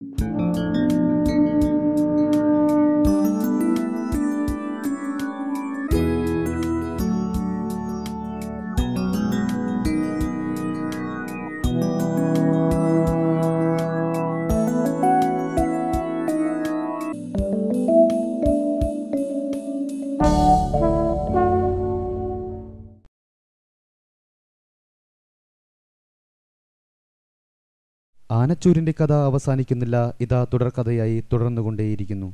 ആനച്ചൂരിൻ്റെ കഥ അവസാനിക്കുന്നില്ല ഇതാ തുടർക്കഥയായി തുടർന്നുകൊണ്ടേയിരിക്കുന്നു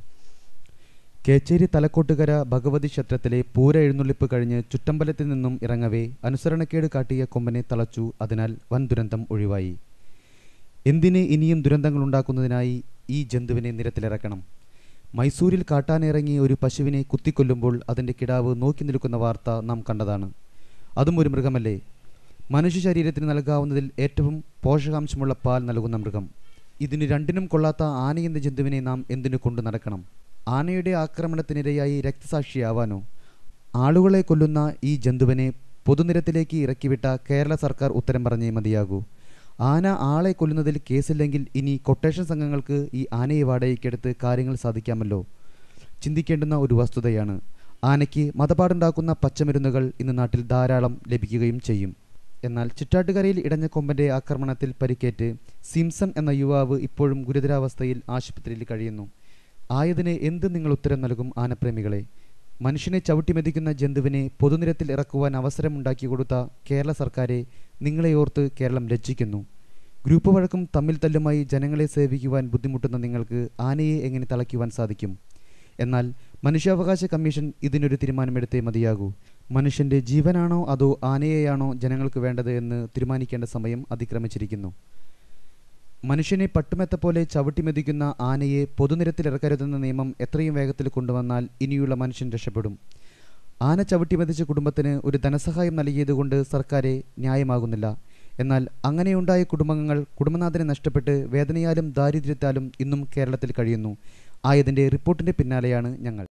കേച്ചേരി തലക്കോട്ടുകര ഭഗവതി ക്ഷേത്രത്തിലെ പൂര എഴുന്നള്ളിപ്പ് കഴിഞ്ഞ് ചുറ്റമ്പലത്തിൽ നിന്നും ഇറങ്ങവേ അനുസരണക്കേട് കാട്ടിയ കൊമ്പനെ തളച്ചു അതിനാൽ വൻ ദുരന്തം ഒഴിവായി എന്തിന് ഇനിയും ദുരന്തങ്ങൾ ഉണ്ടാക്കുന്നതിനായി ഈ ജന്തുവിനെ നിരത്തിലിറക്കണം മൈസൂരിൽ കാട്ടാനിറങ്ങി ഒരു പശുവിനെ കുത്തിക്കൊല്ലുമ്പോൾ അതിൻ്റെ കിടാവ് നോക്കി നിൽക്കുന്ന വാർത്ത നാം കണ്ടതാണ് അതും ഒരു മൃഗമല്ലേ മനുഷ്യ ശരീരത്തിന് നൽകാവുന്നതിൽ ഏറ്റവും പോഷകാംശമുള്ള പാൽ നൽകുന്ന മൃഗം ഇതിന് രണ്ടിനും കൊള്ളാത്ത ആനയെന്ന ജന്തുവിനെ നാം എന്തിനു കൊണ്ടു നടക്കണം ആനയുടെ ആക്രമണത്തിനിരയായി രക്തസാക്ഷിയാവാനോ ആളുകളെ കൊല്ലുന്ന ഈ ജന്തുവിനെ പൊതുനിരത്തിലേക്ക് ഇറക്കിവിട്ട കേരള സർക്കാർ ഉത്തരം പറഞ്ഞേ മതിയാകൂ ആന ആളെ കൊല്ലുന്നതിൽ കേസില്ലെങ്കിൽ ഇനി കൊട്ടേഷൻ സംഘങ്ങൾക്ക് ഈ ആനയെ വാടകയ്ക്കെടുത്ത് കാര്യങ്ങൾ സാധിക്കാമല്ലോ ചിന്തിക്കേണ്ടുന്ന ഒരു വസ്തുതയാണ് ആനയ്ക്ക് മതപാടുണ്ടാക്കുന്ന പച്ചമരുന്നുകൾ ഇന്ന് നാട്ടിൽ ധാരാളം ലഭിക്കുകയും ചെയ്യും എന്നാൽ ചിറ്റാട്ടുകരയിൽ ഇടഞ്ഞ കൊമ്പന്റെ ആക്രമണത്തിൽ പരിക്കേറ്റ് സിംസൺ എന്ന യുവാവ് ഇപ്പോഴും ഗുരുതരാവസ്ഥയിൽ ആശുപത്രിയിൽ കഴിയുന്നു ആയതിന് എന്ത് നിങ്ങൾ ഉത്തരം നൽകും ആനപ്രേമികളെ മനുഷ്യനെ ചവിട്ടിമെതിക്കുന്ന ജന്തുവിനെ പൊതുനിരത്തിൽ ഇറക്കുവാൻ അവസരമുണ്ടാക്കി കൊടുത്ത കേരള സർക്കാരെ നിങ്ങളെ ഓർത്ത് കേരളം ലജ്ജിക്കുന്നു ഗ്രൂപ്പ് വഴക്കും തമ്മിൽ തല്ലുമായി ജനങ്ങളെ സേവിക്കുവാൻ ബുദ്ധിമുട്ടുന്ന നിങ്ങൾക്ക് ആനയെ എങ്ങനെ തളയ്ക്കുവാൻ സാധിക്കും എന്നാൽ മനുഷ്യാവകാശ കമ്മീഷൻ ഇതിനൊരു തീരുമാനമെടുത്തേ മതിയാകൂ മനുഷ്യന്റെ ജീവനാണോ അതോ ആനയെയാണോ ജനങ്ങൾക്ക് വേണ്ടത് എന്ന് തീരുമാനിക്കേണ്ട സമയം അതിക്രമിച്ചിരിക്കുന്നു മനുഷ്യനെ പട്ടുമെത്ത പോലെ ചവിട്ടിമെതിക്കുന്ന ആനയെ പൊതുനിരത്തിലിറക്കരുതെന്ന നിയമം എത്രയും വേഗത്തിൽ കൊണ്ടുവന്നാൽ ഇനിയുള്ള മനുഷ്യൻ രക്ഷപ്പെടും ആന ചവിട്ടിമെതിച്ച കുടുംബത്തിന് ഒരു ധനസഹായം നൽകിയതുകൊണ്ട് സർക്കാരെ ന്യായമാകുന്നില്ല എന്നാൽ അങ്ങനെയുണ്ടായ കുടുംബങ്ങൾ കുടുംബനാഥനെ നഷ്ടപ്പെട്ട് വേദനയാലും ദാരിദ്ര്യത്താലും ഇന്നും കേരളത്തിൽ കഴിയുന്നു ആയതിൻ്റെ റിപ്പോർട്ടിൻ്റെ പിന്നാലെയാണ് ഞങ്ങൾ